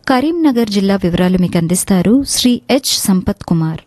కరీంనగర్ జిల్లా వివరాలు మీకు అందిస్తారు శ్రీ హెచ్ సంపత్ కుమార్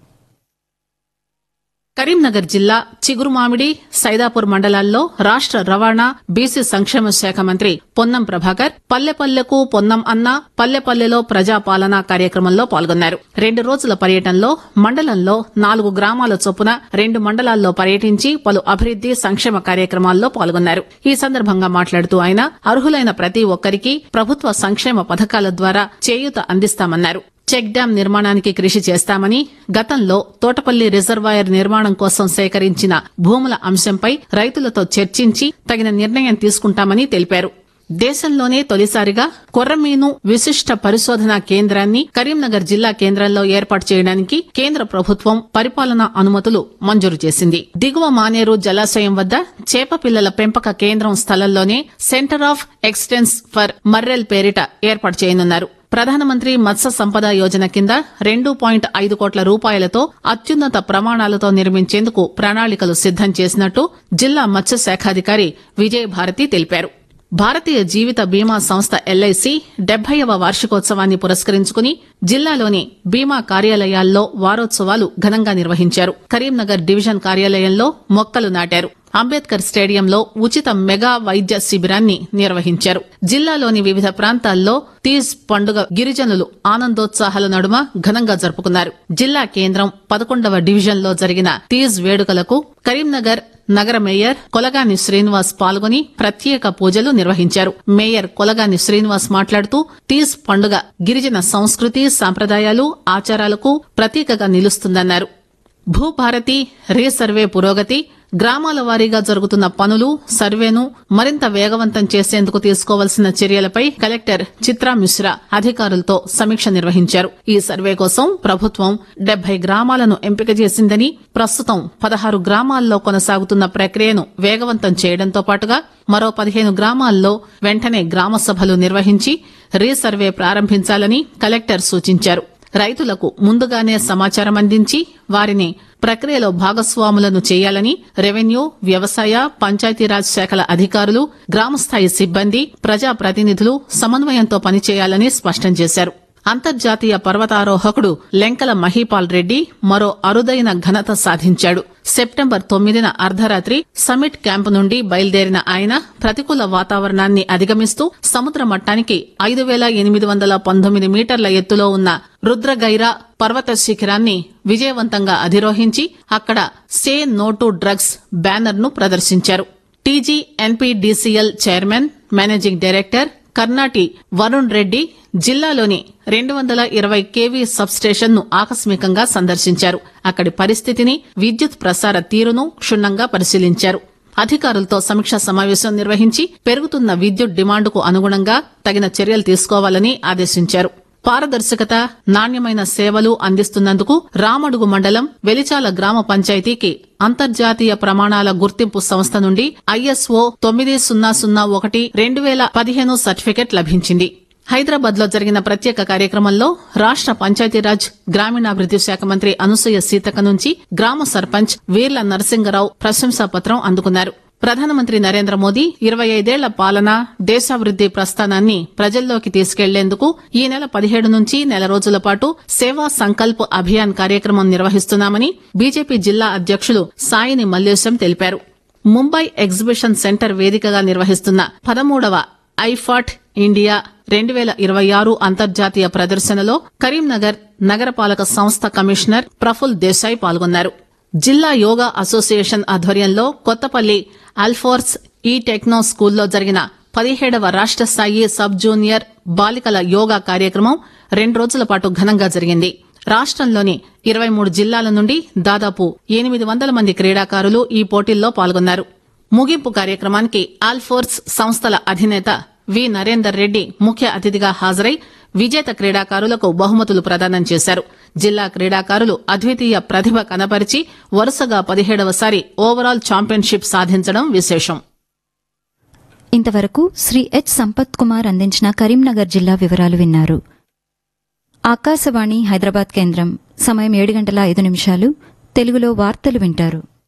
కరీంనగర్ జిల్లా చిగురుమామిడి సైదాపూర్ మండలాల్లో రాష్ట రవాణా బీసీ సంక్షేమ శాఖ మంత్రి పొన్నం ప్రభాకర్ పల్లెపల్లెకు పొన్నం అన్న పల్లెపల్లెలో ప్రజాపాలన కార్యక్రమంలో పాల్గొన్నారు రెండు రోజుల పర్యటనలో మండలంలో నాలుగు గ్రామాల చొప్పున రెండు మండలాల్లో పర్యటించి పలు అభివృద్ది సంక్షేమ కార్యక్రమాల్లో పాల్గొన్నారు ఈ సందర్భంగా మాట్లాడుతూ ఆయన అర్హులైన ప్రతి ఒక్కరికి ప్రభుత్వ సంక్షేమ పథకాల ద్వారా చేయూత అందిస్తామన్నారు చెక్ డ్యాం నిర్మాణానికి కృషి చేస్తామని గతంలో తోటపల్లి రిజర్వాయర్ నిర్మాణం కోసం సేకరించిన భూముల అంశంపై రైతులతో చర్చించి తగిన నిర్ణయం తీసుకుంటామని తెలిపారు దేశంలోనే తొలిసారిగా కొర్రమీను విశిష్ట పరిశోధనా కేంద్రాన్ని కరీంనగర్ జిల్లా కేంద్రంలో ఏర్పాటు చేయడానికి కేంద్ర ప్రభుత్వం పరిపాలనా అనుమతులు మంజూరు చేసింది దిగువ మానేరు జలాశయం వద్ద చేప పిల్లల పెంపక కేంద్రం స్థలంలోనే centre of excellence for murrel పేరిట ఏర్పాటు చేయనున్నారు ప్రధానమంత్రి మత్స్య సంపద యోజన కింద రెండు పాయింట్ ఐదు కోట్ల రూపాయలతో అత్యున్నత ప్రమాణాలతో నిర్మించేందుకు ప్రణాళికలు సిద్దం చేసినట్టు జిల్లా మత్స్య శాఖాధికారి విజయభారతి తెలిపారు భారతీయ జీవిత బీమా సంస్థ ఎల్ఐసి డెబ్బైవ వార్షికోత్సవాన్ని పురస్కరించుకుని జిల్లాలోని బీమా కార్యాలయాల్లో వారోత్సవాలు ఘనంగా నిర్వహించారు కరీంనగర్ డివిజన్ కార్యాలయంలో మొక్కలు నాటారు అంబేద్కర్ స్టేడియంలో ఉచిత మెగా వైద్య శిబిరాన్ని నిర్వహించారు జిల్లాలోని వివిధ ప్రాంతాల్లో తీజ్ పండుగ గిరిజనులు ఆనందోత్సాహాల నడుమ ఘనంగా జరుపుకున్నారు జిల్లా కేంద్రం పదకొండవ డివిజన్లో జరిగిన తీజ్ వేడుకలకు కరీంనగర్ నగర మేయర్ కొలగాని శ్రీనివాస్ పాల్గొని ప్రత్యేక పూజలు నిర్వహించారు మేయర్ కొలగాని శ్రీనివాస్ మాట్లాడుతూ తీజ్ పండుగ గిరిజన సంస్కృతి సాంప్రదాయాలు ఆచారాలకు ప్రతీకగా నిలుస్తుందన్నారు భూభారతి రీసర్వే పురోగతి గ్రామాల వారీగా జరుగుతున్న పనులు సర్వేను మరింత వేగవంతం చేసేందుకు తీసుకోవాల్సిన చర్యలపై కలెక్టర్ చిత్రా మిశ్రా అధికారులతో సమీక్ష నిర్వహించారు ఈ సర్వే కోసం ప్రభుత్వం డెబ్బై గ్రామాలను ఎంపిక చేసిందని ప్రస్తుతం పదహారు గ్రామాల్లో కొనసాగుతున్న ప్రక్రియను వేగవంతం చేయడంతో పాటుగా మరో పదిహేను గ్రామాల్లో వెంటనే గ్రామ సభలు నిర్వహించి రీసర్వే ప్రారంభించాలని కలెక్టర్ సూచించారు రైతులకు ముందుగానే సమాచారం అందించి వారిని ప్రక్రియలో భాగస్వాములను చేయాలని రెవెన్యూ వ్యవసాయ పంచాయతీరాజ్ శాఖల అధికారులు గ్రామస్థాయి సిబ్బంది ప్రజాప్రతినిధులు సమన్వయంతో పనిచేయాలని స్పష్టం చేశారు అంతర్జాతీయ పర్వతారోహకుడు లెంకల మహీపాల్ రెడ్డి మరో అరుదైన ఘనత సాధించాడు సెప్టెంబర్ తొమ్మిదిన అర్ధరాత్రి సమిట్ క్యాంపు నుండి బయలుదేరిన ఆయన ప్రతికూల వాతావరణాన్ని అధిగమిస్తూ సముద్ర మట్టానికి ఐదు వేల ఎనిమిది వందల పంతొమ్మిది మీటర్ల ఎత్తులో ఉన్న రుద్రగైరా పర్వత శిఖరాన్ని విజయవంతంగా అధిరోహించి అక్కడ say no to drugs banner ను ప్రదర్శించారు TG NPDCL chairman managing director Karnati Varun Reddy జిల్లాలోని రెండు వందల ఇరవై కేవీ సబ్స్టేషన్ ను ఆకస్మికంగా సందర్శించారు అక్కడి పరిస్థితిని విద్యుత్ ప్రసార తీరును క్షుణ్ణంగా పరిశీలించారు అధికారులతో సమీక్షా సమావేశం నిర్వహించి పెరుగుతున్న విద్యుత్ డిమాండుకు అనుగుణంగా తగిన చర్యలు తీసుకోవాలని ఆదేశించారు పారదర్శకత నాణ్యమైన సేవలు అందిస్తున్నందుకు రామడుగు మండలం వెలిచాల గ్రామ పంచాయతీకి అంతర్జాతీయ ప్రమాణాల గుర్తింపు సంస్థ నుండి ఐఎస్ఓ తొమ్మిది సున్నా సున్నా ఒకటి రెండు వేల పదిహేను సర్టిఫికెట్ లభించింది హైదరాబాద్ లో జరిగిన ప్రత్యేక కార్యక్రమంలో రాష్ట పంచాయతీరాజ్ గ్రామీణాభివృద్ది శాఖ మంత్రి అనసూయ సీతక నుంచి గ్రామ సర్పంచ్ వీర్ల నరసింగరావు ప్రశంసాపత్రం అందుకున్నారు ప్రధానమంత్రి నరేంద్ర మోదీ ఇరవై ఐదేళ్ల పాలన దేశాభివృద్ది ప్రస్థానాన్ని ప్రజల్లోకి తీసుకెళ్లేందుకు ఈ నెల పదిహేడు నుంచి నెల రోజుల పాటు సేవా సంకల్ప్ అభియాన్ కార్యక్రమం నిర్వహిస్తున్నామని బీజేపీ జిల్లా అధ్యకులు సాయిని మల్లేశం తెలిపారు ముంబై ఎగ్జిబిషన్ సెంటర్ వేదికగా నిర్వహిస్తున్న పదమూడవ ఐఫాట్ ఇండియా రెండు వేల ఇరవై ఆరు అంతర్జాతీయ ప్రదర్శనలో కరీంనగర్ నగరపాలక సంస్థ కమిషనర్ ప్రఫుల్ దేశాయ్ పాల్గొన్నారు జిల్లా యోగా అసోసియేషన్ ఆధ్వర్యంలో కొత్తపల్లి అల్ఫోర్స్ ఈ టెక్నో స్కూల్లో జరిగిన పదిహేడవ రాష్ట స్థాయి సబ్ జూనియర్ బాలికల యోగా కార్యక్రమం రెండు రోజుల పాటు ఘనంగా జరిగింది రాష్టంలోని ఇరవై మూడు జిల్లాల నుండి దాదాపు ఎనిమిది వందల మంది క్రీడాకారులు ఈ పోటీల్లో పాల్గొన్నారు ముగింపు కార్యక్రమానికి ఆల్ఫోర్స్ సంస్థల అధినేత వి నరేందర్ రెడ్డి ముఖ్య అతిథిగా హాజరై విజేత క్రీడాకారులకు బహుమతులు ప్రదానం చేశారు జిల్లా క్రీడాకారులు అద్వితీయ ప్రతిభ కనపరిచి వరుసగా పదిహేడవసారి ఓవరాల్ ఛాంపియన్షిప్ సాధించడం విశేషం ఇంతవరకు శ్రీ హెచ్ సంపత్ కుమార్ అందించిన కరీంనగర్ జిల్లా వివరాలు విన్నారు ఆకాశవాణి హైదరాబాద్ కేంద్రం సమయం ఏడు గంటల ఐదు నిమిషాలు తెలుగులో వార్తలు వింటారు